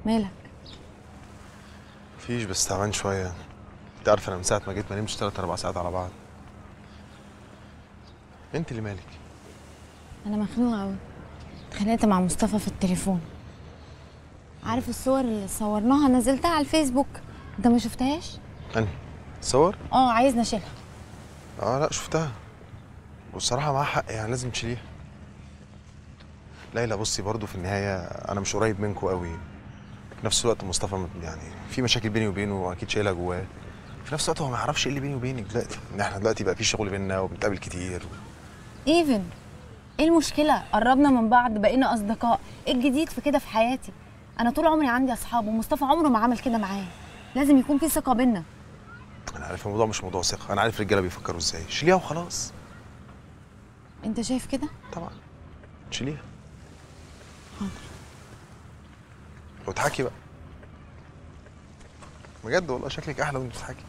مالك مفيش بس تعبان شويه انت عارفه انا من ساعه ما جيت ما نمتش تلات اربع ساعات على بعض انت اللي مالك انا مخنوقه قوي اتخانقت مع مصطفى في التليفون عارف الصور اللي صورناها نزلتها على الفيسبوك انت ما شفتهاش انهي صور اه عايز نشيلها اه لا شفتها والصراحه معاها حق يعني لازم تشيليها ليلى بصي برضو في النهايه انا مش قريب منكم قوي في نفس الوقت مصطفى م- يعني في مشاكل بيني وبينه واكيد شايلها جواه في نفس الوقت هو ما يعرفش ايه اللي بيني وبينك دلوقتي ان احنا دلوقتي بقى في شغل بينا وبنتقابل كتير ايفن ايه المشكله قربنا من بعض بقينا اصدقاء ايه الجديد في كده في حياتي انا طول عمري عندي اصحاب ومصطفى عمره ما عمل كده معايا لازم يكون في ثقه بينا انا عارف الموضوع مش موضوع ثقه انا عارف الرجاله بيفكروا ازاي شيليها وخلاص انت شايف كده طبعا شيليها حاضر واضحكي بقى بجد والله شكلك احلى وانت بتضحكي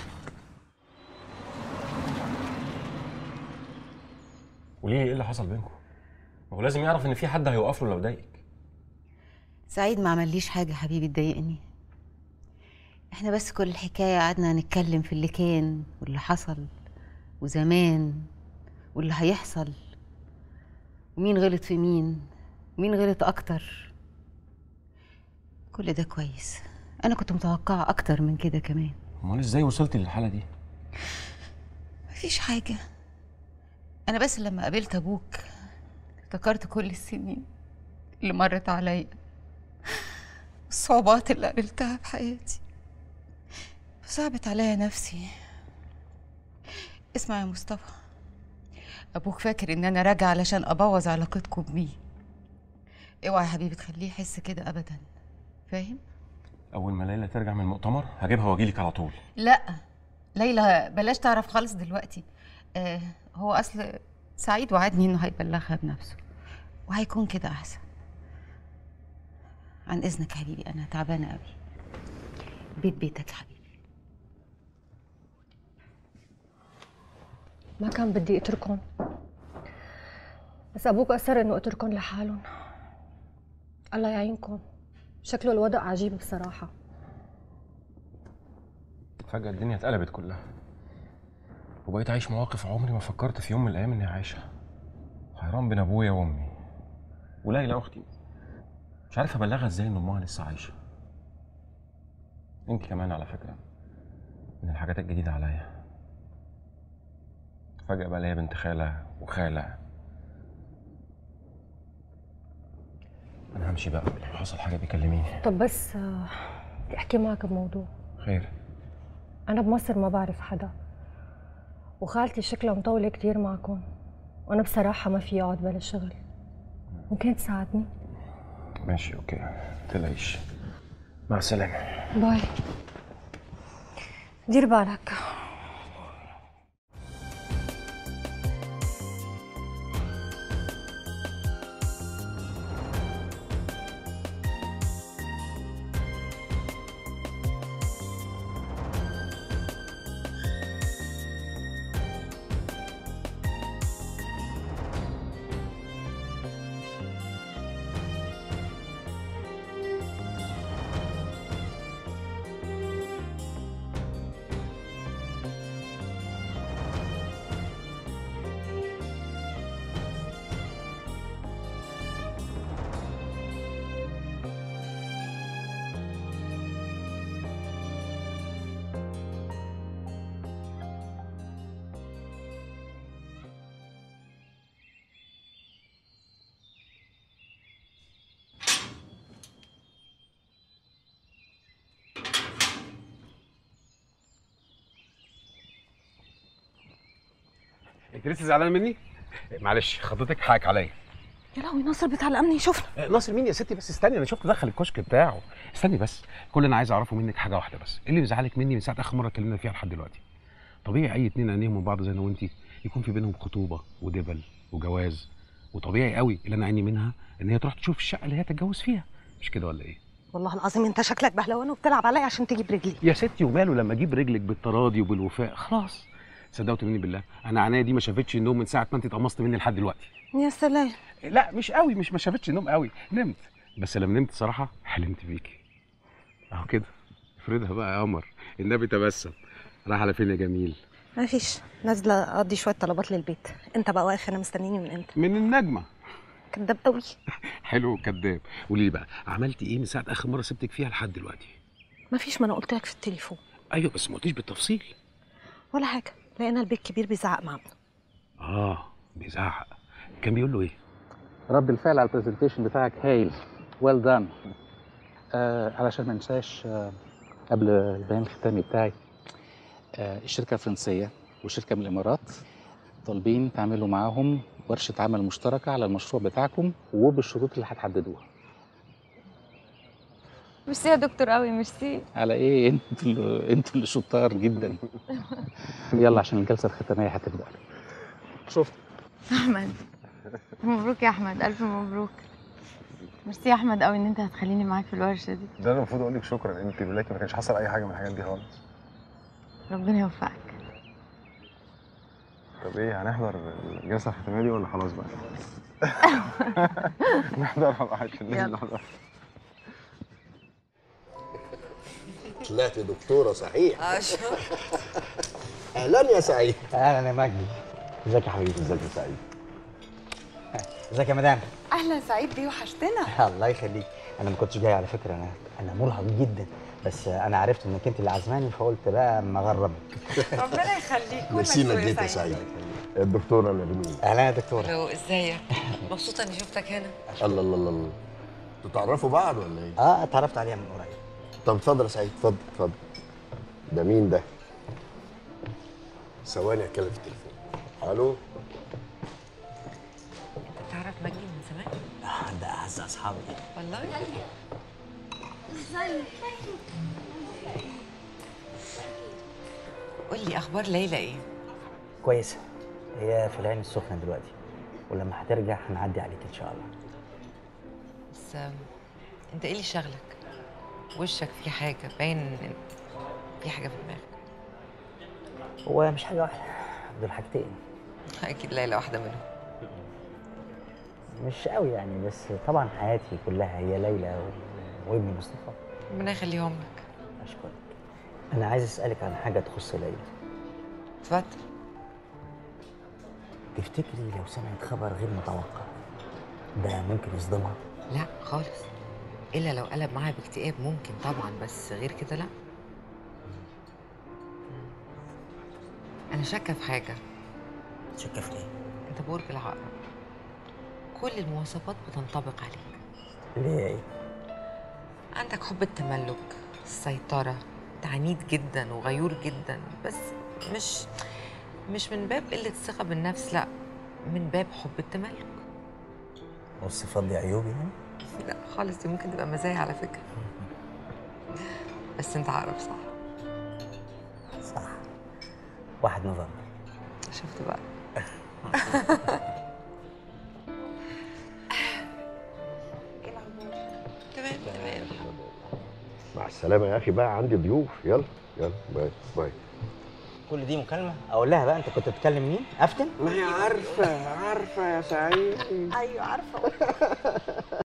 قولي لي ايه اللي حصل بينكم هو لازم يعرف ان في حد هيوقف له لو ضايقك سعيد ما عمليش حاجة حبيبي تضايقني احنا بس كل الحكاية قعدنا نتكلم في اللي كان واللي حصل وزمان واللي هيحصل ومين غلط في مين ومين غلط أكتر كل ده كويس أنا كنت متوقعة أكتر من كده كمان امال ازاي وصلتي للحاله دي مفيش حاجة أنا بس لما قابلت أبوك افتكرت كل السنين اللي مرت عليا الصعوبات اللي قابلتها في حياتي صعبت عليا نفسي اسمع يا مصطفى أبوك فاكر إن أنا راجعة علشان أبوظ علاقتكم بيه اوعى يا حبيبي تخليه يحس كده أبدا فاهم؟ اول ما ليلى ترجع من المؤتمر هجيبها واجيلك على طول لا ليلى بلاش تعرف خالص دلوقتي آه هو اصل سعيد وعدني انه هيبلغها بنفسه وهيكون كده احسن عن اذنك حبيبي انا تعبانه قوي بيت بيتك يا حبيبي ما كان بدي اتركهم بس ابوك اصر انه اتركهم لحالهم الله يعينكم شكله الوضع عجيب بصراحه فجاه الدنيا اتقلبت كلها وبقيت عايش مواقف عمري ما فكرت في يوم من الايام اني عايشها حيران بين ابويا وامي وليلى اختي مش عارف ابلغها ازاي ان امها لسه عايشه انت كمان على فكره من الحاجات الجديده عليا فجاه بقى ليا بنت خاله وخاله انا همشي بقى لو حصل حاجه بيكلميني طب بس آه، بدي احكي معك بموضوع خير انا بمصر ما بعرف حدا وخالتي شكلها مطولة كتير معكم وانا بصراحه ما في اقعد بلا شغل ممكن تساعدني ماشي اوكي تلاقيش مع السلامه باي دير بالك انت لسه زعلان مني؟ معلش خطتك حقك عليا يا لهوي ناصر بتاع الامن يشوفنا آه، ناصر مين يا ستي بس استني انا شفت دخل الكشك بتاعه استني بس كل اللي انا عايز اعرفه منك حاجه واحده بس ايه اللي مزعلك مني من ساعه اخر مره اتكلمنا فيها لحد دلوقتي طبيعي اي اتنين عينيهم من بعض زي انا وانتي يكون في بينهم خطوبه ودبل وجواز وطبيعي قوي اللي انا عيني منها ان هي تروح تشوف الشقه اللي هي تتجوز فيها مش كده ولا ايه والله العظيم انت شكلك بهلوان وبتلعب عليا عشان تجيب رجلي يا ستي وماله لما اجيب رجلك بالتراضي وبالوفاء خلاص صدقت مني بالله انا عينيا دي ما شافتش النوم من ساعه ما انت اتقمصت مني لحد دلوقتي يا سلام لا مش قوي مش ما شافتش النوم قوي نمت بس لما نمت صراحه حلمت بيكي اهو كده افردها بقى يا قمر النبي تبسم راح على فين يا جميل ما فيش نازله اقضي شويه طلبات للبيت انت بقى واقف هنا مستنيني من امتى من النجمه كداب قوي حلو كداب قولي لي بقى عملتي ايه من ساعه اخر مره سبتك فيها لحد دلوقتي ما فيش ما انا قلت لك في التليفون ايوه بس ما قلتيش بالتفصيل ولا حاجه لقينا البيت كبير بيزعق مع ابنه اه بيزعق كان بيقول له ايه رد الفعل على البرزنتيشن بتاعك هايل ويل دان آه علشان ما انساش آه قبل البيان الختامي بتاعي آه الشركه الفرنسيه والشركه من الامارات طالبين تعملوا معاهم ورشه عمل مشتركه على المشروع بتاعكم وبالشروط اللي هتحددوها ميرسي يا دكتور قوي ميرسي على ايه انتوا اللي انتوا اللي شطار جدا يلا عشان الجلسه الختاميه هتبدا شفت احمد مبروك يا احمد الف مبروك ميرسي يا احمد قوي ان انت هتخليني معاك في الورشه دي ده انا المفروض اقول لك شكرا انت لولاكي ما كانش حصل اي حاجه من الحاجات دي خالص ربنا يوفقك طب ايه هنحضر الجلسه الختاميه دي ولا خلاص بقى نحضرها بقى عشان يلا. لازم نحضرها طلعت دكتورة صحيح أهلا يا سعيد اهلا يا مجدي ازيك يا حبيبي ازيك يا سعيد ازيك يا مدام اهلا سعيد بيه وحشتنا الله يخليك انا ما كنتش جاي على فكره انا انا مرهق جدا بس انا عرفت انك انت اللي عازماني فقلت بقى اما اغربك ربنا يخليك كل نسينا مجد جيت يا وسعيد. سعيد الدكتورة نرمين اهلا يا دكتور الو ازيك مبسوطه اني شفتك هنا الله الله الله الله تتعرفوا بعض ولا ايه؟ اه اتعرفت عليها من قريب طب اتفضل يا سعيد اتفضل اتفضل ده مين ده؟ ثواني اتكلم في التليفون الو تعرف مجدي من زمان آه ده اعز اصحابي والله قول لي اخبار ليلى ايه كويسه هي في العين السخنه دلوقتي ولما هترجع هنعدي عليك ان شاء الله بس آم، انت ايه اللي شغلك وشك في حاجه باين إن في حاجه في دماغك هو مش حاجه واحده دول حاجتين اكيد ليلى واحده منهم مش قوي يعني بس طبعا حياتي كلها هي ليلى و- وابني مصطفى ربنا يخليهم لك اشكرك انا عايز اسالك عن حاجه تخص ليلى اتفضل تفتكري لو سمعت خبر غير متوقع ده ممكن يصدمها لا خالص الا لو قلب معاها باكتئاب ممكن طبعا بس غير كده لا انا شاكه في حاجه شاكه في ايه انت برج العقرب كل المواصفات بتنطبق عليك اللي هي ايه عندك حب التملك السيطرة أنت عنيد جدا وغيور جدا بس مش مش من باب قلة الثقة بالنفس لا من باب حب التملك والصفات دي عيوبي يعني لا خالص دي ممكن تبقى مزايا على فكرة بس انت عقرب صح صح واحد نظر شفت بقى تمام تمام مع السلامة يا أخي بقى عندي ضيوف يلا يلا باي باي كل دي مكالمه اقول لها بقى انت كنت بتكلم مين افتن ما هي عارفة عارفة يا سعيد ايوه عارفه